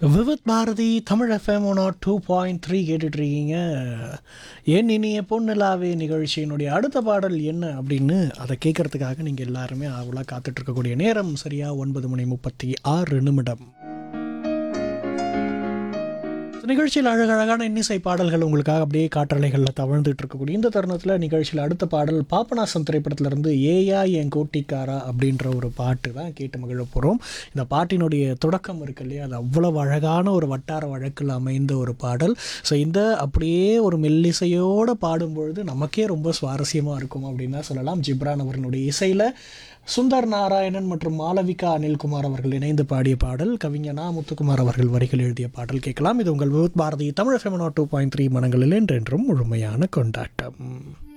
Vividh Bharati Tamil FM one two point three கேட்டுட்ருக்கீங்க என் இனிய பொன்னிலாவே நிகழ்ச்சியினுடைய அடுத்த பாடல் என்ன அப்படின்னு அதை கேட்கறதுக்காக நீங்கள் எல்லாருமே ஆவலாக காத்துட்ருக்கக்கூடிய நேரம் சரியாக ஒன்பது மணி முப்பத்தி ஆறு நிமிடம் நிகழ்ச்சியில் அழகழகான இன்னிசை பாடல்கள் உங்களுக்காக அப்படியே காற்றலைகளில் தவழ்ந்துட்டு இருக்கக்கூடிய இந்த தருணத்தில் நிகழ்ச்சியில் அடுத்த பாடல் பாபநாசம் திரைப்படத்திலிருந்து ஏயா என் கோட்டிக்காரா அப்படின்ற ஒரு பாட்டு தான் கேட்டு மகிழ போகிறோம் இந்த பாட்டினுடைய தொடக்கம் இருக்கு இல்லையா அது அவ்வளவு அழகான ஒரு வட்டார வழக்கில் அமைந்த ஒரு பாடல் ஸோ இந்த அப்படியே ஒரு மெல்லிசையோடு பாடும்பொழுது நமக்கே ரொம்ப சுவாரஸ்யமாக இருக்கும் அப்படின்னு தான் சொல்லலாம் ஜிப்ரான் அவர்களுடைய இசையில் சுந்தர் நாராயணன் மற்றும் மாளவிகா அனில்குமார் அவர்கள் இணைந்து பாடிய பாடல் கவிஞர் நா முத்துக்குமார் அவர்கள் வரிகள் எழுதிய பாடல் கேட்கலாம் இது உங்கள் Vividh Bharati Tamil FM two point three மனங்களில் என்றென்றும் முழுமையான கொண்டாட்டம்